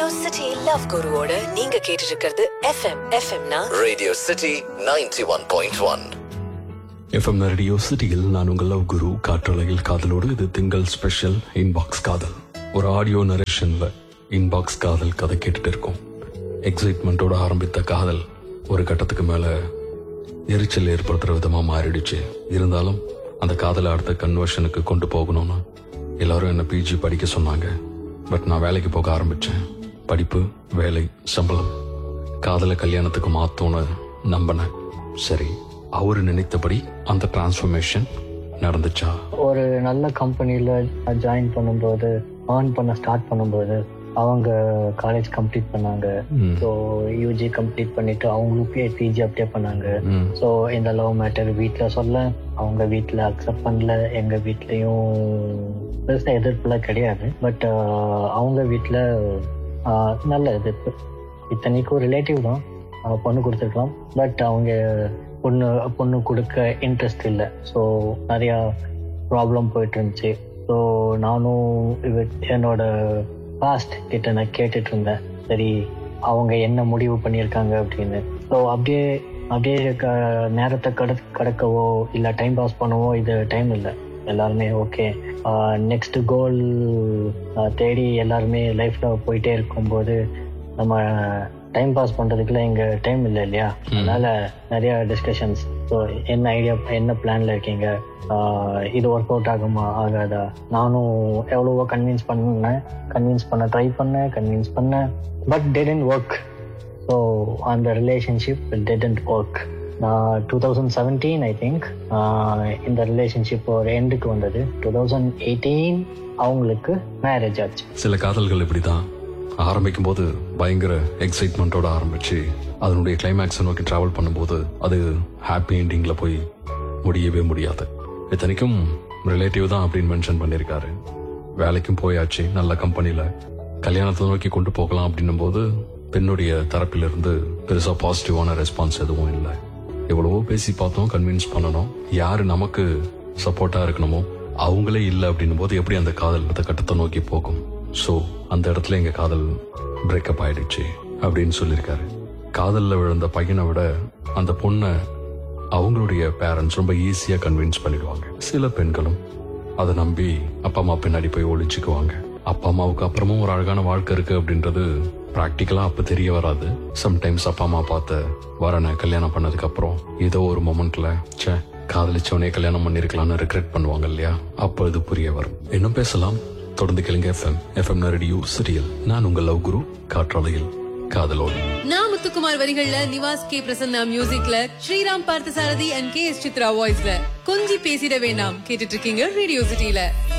Radio city love குருவோட நீங்க கேட்டு இருக்கிறது எஃப்எம் எஃப்எம்னா Radio City 91.1. எஃப்எம் ரேடியோ சிட்டியில் நான் உங்கள் லவ் குரு காற்றலையில் காதலோடு இது திங்கள் ஸ்பெஷல் இன்பாக்ஸ் காதல் ஒரு ஆடியோ நரேஷன்ல இன்பாக்ஸ் காதல் கதை கேட்டுட்டு இருக்கோம் எக்ஸைட்மெண்ட்டோட ஆரம்பித்த காதல் ஒரு கட்டத்துக்கு மேல எரிச்சல் ஏற்படுத்துற விதமா மாறிடுச்சு இருந்தாலும் அந்த காதலை அடுத்த கன்வர்ஷனுக்கு கொண்டு போகணும்னு எல்லாரும் என்ன பிஜி படிக்க சொன்னாங்க பட் நான் வேலைக்கு போக ஆரம்பிச்சேன் படிப்பு வேலை சம்பளம் காதலை கல்யாணத்துக்கு மாத்தோன்னு நம்பினேன் சரி அவரு நினைத்தபடி அந்த டிரான்ஸ்ஃபர்மேஷன் நடந்துச்சா ஒரு நல்ல கம்பெனியில் ஜாயின் பண்ணும்போது ஏர்ன் பண்ண ஸ்டார்ட் பண்ணும்போது அவங்க காலேஜ் கம்ப்ளீட் பண்ணாங்க ம். ஸோ யூஜி கம்ப்ளீட் பண்ணிட்டு அவங்களுக்கே பிஜி அப்ளை பண்ணாங்க ம். ஸோ இந்த லவ் மேட்டர் வீட்டில் சொல்ல அவங்க வீட்டில் அக்செப்ட் பண்ணல எங்கள் வீட்லேயும் பெருசாக எதிர்ப்புலாம் கிடையாது பட் அவங்க வீட்டில் நல்ல எதிர்ப்பு இத்தனைக்கும் ரிலேட்டிவ் தான் ஆஹ் பொண்ணு கொடுத்துருக்கலாம் பட் அவங்க பொண்ணு பொண்ணு கொடுக்க இன்ட்ரெஸ்ட் இல்லை ஸோ நிறையா ப்ராப்ளம் போயிட்டு இருந்துச்சு ஸோ நானும் இவ- என்னோட பாஸ்ட் கிட்ட நான் கேட்டுட்டு இருந்தேன் சரி அவங்க என்ன முடிவு பண்ணியிருக்காங்க அப்படின்னு ஸோ அப்படியே அப்படியே க- நேரத்தை கட கடக்கவோ இல்லை டைம் பாஸ் பண்ணவோ இது டைம் இல்லை எல்லாருமே ஓகே நெக்ஸ்ட் கோல் தேடி எல்லாருமே லைஃப்ல போயிட்டே இருக்கும்போது நம்ம டைம் பாஸ் பண்றதுக்குலாம் இங்க டைம் இல்லை இல்லையா அதனால நிறைய டிஸ்கஷன்ஸ் ஸோ என்ன ஐடியா என்ன பிளான்ல இருக்கீங்க ஆஹ் இது ஒர்க் அவுட் ஆகுமா ஆகாதா நானும் எவ்வளவோ கன்வின்ஸ் பண்ணேன் கன்வின்ஸ் பண்ண ட்ரை பண்ணேன் கன்வின்ஸ் பண்ணேன் பட் டெடன்ட் ஒர்க் ஸோ அந்த ரிலேஷன்ஷிப் டெடன்ட் ஒர்க் நான் two thousand seventeen I think இந்த ரிலேஷன்ஷிப் ஒரு எண்டுக்கு வந்தது டூ தௌசண்ட் எயிட்டீன் அவங்களுக்கு மேரேஜ் ஆச்சு சில காதல்கள் இப்படிதான் ஆரம்பிக்கும் போது பயங்கர எக்ஸைட்மெண்ட்டோட ஆரம்பிச்சு அதனுடைய கிளைமேக்ஸ் நோக்கி டிராவல் பண்ணும்போது அது ஹாப்பி எண்டிங்ல போய் முடியவே முடியாது இத்தனைக்கும் ரிலேட்டிவ் தான் அப்படின்னு மென்ஷன் பண்ணியிருக்காரு வேலைக்கும் போயாச்சு நல்ல கம்பெனில கல்யாணத்தை நோக்கி கொண்டு போகலாம் அப்படின்னும் போது பெண்ணுடைய தரப்பிலிருந்து பெருசா பாசிட்டிவான ரெஸ்பான்ஸ் எதுவும் இல்லை எவ்வளவோ பேசி பார்த்தோம் கன்வின்ஸ் பண்ணணும் யாரு நமக்கு சப்போர்ட்டா இருக்கணுமோ அவங்களே இல்லை அப்படின்னும் போது எப்படி அந்த காதல் அந்த கட்டத்தை நோக்கி போகும் சோ அந்த இடத்துல எங்க காதல் பிரேக்கப் ஆயிடுச்சு அப்படின்னு சொல்லியிருக்காரு காதல்ல விழுந்த பையனை விட அந்த பொண்ணை அவங்களுடைய பேரண்ட்ஸ் ரொம்ப ஈஸியா கன்வின்ஸ் பண்ணிடுவாங்க சில பெண்களும் அதை நம்பி அப்பா அம்மா பின்னாடி போய் ஒளிச்சுக்குவாங்க அப்பா அம்மாவுக்கு அப்புறமும் ஒரு அழகான வாழ்க்கை இருக்கு அப்படின்றது பிராக்டிக்கலா அப்ப தெரிய வராது சம்டைம்ஸ் அப்பா அம்மா பார்த்த வரனை கல்யாணம் பண்ணதுக்கு அப்புறம் ஏதோ ஒரு மொமெண்ட்ல ச்சே காதலிச்சவனே கல்யாணம் பண்ணிருக்கலாம்னு ரெக்ரெட் பண்ணுவாங்க இல்லையா அப்ப இது புரிய வரும் இன்னும் பேசலாம் தொடர்ந்து கேளுங்க எஃப்எம் எஃப்எம் ரேடியோ சிரியல் நான் உங்கள் லவ் குரு காற்றாலையில் காதலோடு நான் முத்துக்குமார் வரிகள்ல நிவாஸ் கே பிரசன்னா மியூசிக்ல ஸ்ரீராம் பார்த்தசாரதி அண்ட் கே எஸ் சித்ரா வாய்ஸ்ல கொஞ்சி பேசிட வேண்டாம் கேட்டுட்டு இருக்கீங்க ரேடியோ சிட்டில